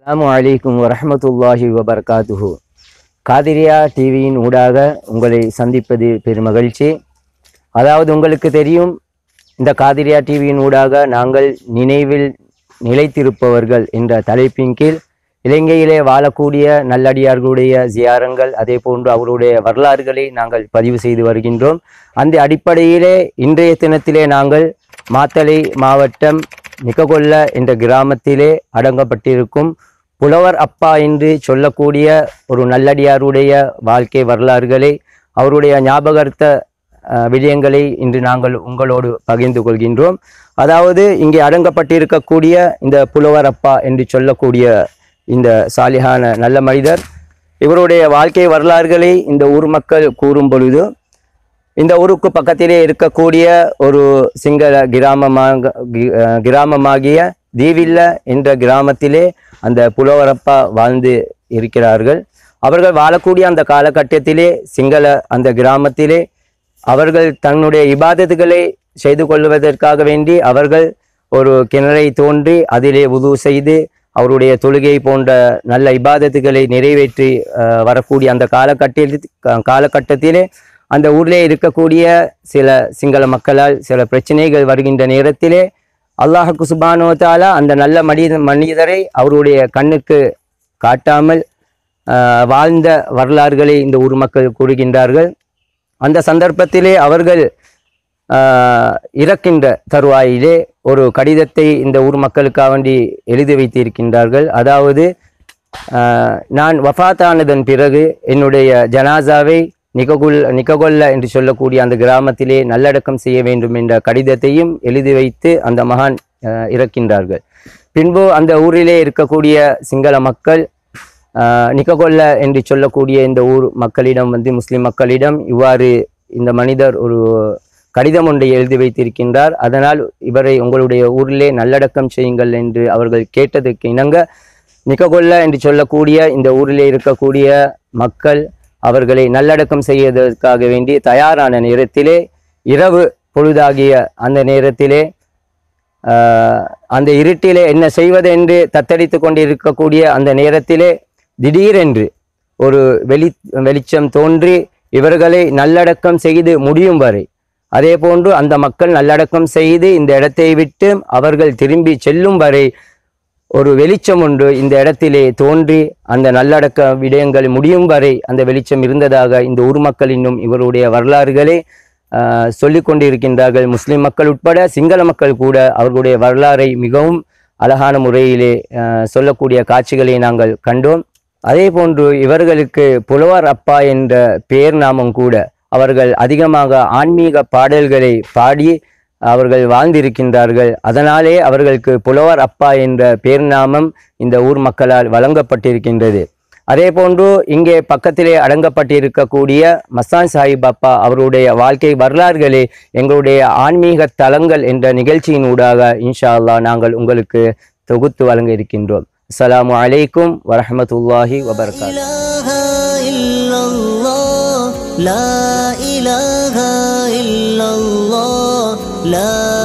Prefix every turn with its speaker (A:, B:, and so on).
A: அஸ்ஸலாமு அலைக்கும் வரஹ்மத்துல்லாஹி வபரகாத்துஹு காதிரியா டிவியின் ஊடாக உங்களை சந்திப்பது பெருமகிழ்ச்சி அதாவது உங்களுக்கு தெரியும் இந்த காதிரியா டிவியின் ஊடாக நாங்கள் நினைவில் நிலைத்திருப்பவர்கள் என்ற தலைப்பின் கீழ் இலங்கையிலே வாழக்கூடிய நல்லடியார்களுடைய ஜியாரங்கள் அதே போன்று அவருடைய வரலாறுகளை நாங்கள் பதிவு செய்து வருகின்றோம் அந்த அடிப்படையிலே இன்றைய தினத்திலே நாங்கள் மாத்தளை மாவட்டம் நிககொல்ல என்ற கிராமத்திலே அடங்கப்பட்டிருக்கும் புலவர் அப்பா என்று சொல்லக்கூடிய ஒரு நல்லடியாருடைய வாழ்க்கை வரலாறுகளை அவருடைய ஞாபகார்த்த அஹ், விடயங்களை இன்று நாங்கள் உங்களோடு பகிர்ந்து கொள்கின்றோம் அதாவது இங்கே அடங்கப்பட்டிருக்கக்கூடிய இந்த புலவர் அப்பா என்று சொல்லக்கூடிய இந்த சாலிஹான நல்ல மனிதர் இவருடைய வாழ்க்கை வரலாறுகளை இந்த ஊர் மக்கள் கூறும் பொழுது இந்த ஊருக்கு பக்கத்திலே இருக்கக்கூடிய ஒரு சிங்கள கிராமமாக கி- அஹ் கிராமமாகிய தீவில்ல என்ற கிராமத்திலே அந்த புலவரப்பா வாழ்ந்து இருக்கிறார்கள் அவர்கள் வாழக்கூடிய அந்த காலகட்டத்திலே சிங்கள அந்த கிராமத்திலே அவர்கள் தன்னுடைய இபாதத்துகளை செய்து கொள்வதற்காக வேண்டி அவர்கள் ஒரு கிணறை தோன்றி அதிலே உது செய்து அவருடைய தொழுகை போன்ற நல்ல இபாதத்துகளை நிறைவேற்றி அஹ், வரக்கூடிய அந்த காலகட்டத்தில் காலகட்டத்திலே அந்த ஊரிலே இருக்கக்கூடிய சில சிங்கள மக்களால் சில பிரச்சனைகள் வருகின்ற நேரத்திலே அல்லாஹுக்கு சுபானோ தாலா அந்த நல்ல மனித மனிதரை அவருடைய கண்ணுக்கு காட்டாமல் ஆஹ், வாழ்ந்த வரலாறுகளை இந்த ஊர் மக்கள் கூறுகின்றார்கள் அந்த சந்தர்ப்பத்திலே அவர்கள் ஆஹ், இறக்கின்ற தருவாயிலே ஒரு கடிதத்தை இந்த ஊர் மக்களுக்காக வேண்டி எழுதி வைத்திருக்கின்றார்கள் அதாவது ஆஹ், நான் வஃபாத்தானதன் பிறகு என்னுடைய ஜனாசாவை நிககுல் நிககொல்ல என்று சொல்லக்கூடிய அந்த கிராமத்திலே நல்லடக்கம் செய்ய வேண்டும் என்ற கடிதத்தையும் எழுதி வைத்து அந்த மகான் ஆஹ், இறக்கின்றார்கள் பின்பு அந்த ஊரிலே இருக்கக்கூடிய சிங்கள மக்கள் ஆஹ், நிககொல்ல என்று சொல்லக்கூடிய இந்த ஊர் மக்களிடம் வந்து முஸ்லிம் மக்களிடம் இவ்வாறு இந்த மனிதர் ஒரு கடிதம் ஒன்றை எழுதி வைத்திருக்கின்றார் அதனால் இவரை உங்களுடைய ஊரிலே நல்லடக்கம் செய்யுங்கள் என்று அவர்கள் கேட்டதற்கு இணங்க நிககொல்ல என்று சொல்லக்கூடிய இந்த ஊரிலே இருக்கக்கூடிய மக்கள் அவர்களை நல்லடக்கம் செய்வதற்காக வேண்டி தயாரான நேரத்திலே இரவு பொழுதாகிய அந்த நேரத்திலே ஆஹ், அந்த இருட்டிலே என்ன செய்வது என்று தத்தளித்து கொண்டிருக்கக்கூடிய அந்த நேரத்திலே திடீரென்று ஒரு வெளி வெளிச்சம் தோன்றி இவர்களை நல்லடக்கம் செய்து முடியும் வரை அதே போன்று அந்த மக்கள் நல்லடக்கம் செய்து இந்த இடத்தை விட்டு அவர்கள் திரும்பி செல்லும் வரை ஒரு வெளிச்சம் ஒன்று இந்த இடத்திலே தோன்றி அந்த நல்லடக்க விடயங்கள் முடியும் வரை அந்த வெளிச்சம் இருந்ததாக இந்த ஊர் மக்கள் இன்னும் இவருடைய வரலாறுகளை ஆஹ், சொல்லிக் கொண்டிருக்கின்றார்கள் முஸ்லிம் மக்கள் உட்பட சிங்கள மக்கள் கூட அவர்களுடைய வரலாறை மிகவும் அழகான முறையிலே ஆஹ், சொல்லக்கூடிய காட்சிகளை நாங்கள் கண்டோம் அதே போன்று இவர்களுக்கு புலவர் அப்பா என்ற பெயர் நாமம் கூட அவர்கள் அதிகமாக ஆன்மீக பாடல்களை பாடி அவர்கள் வாழ்ந்திருக்கின்றார்கள் அதனாலே அவர்களுக்கு புலவர் அப்பா என்ற பேர் நாமம் இந்த ஊர் மக்களால் வழங்கப்பட்டிருக்கின்றது அதே போன்று இங்கே பக்கத்திலே அடங்கப்பட்டிருக்கக்கூடிய மஸ்தான் சாஹிப் அப்பா அவருடைய வாழ்க்கை வரலாறுகளே எங்களுடைய ஆன்மீக தலங்கள் என்ற நிகழ்ச்சியின் ஊடாக இன்ஷா அல்லாஹ் நாங்கள் உங்களுக்கு தொகுத்து வழங்க இருக்கின்றோம் அஸ்ஸலாமு அலைக்கும் வரஹ்மத்துல்லாஹி வபரகாத்
B: إله إلا الله لا إله إلا الله لا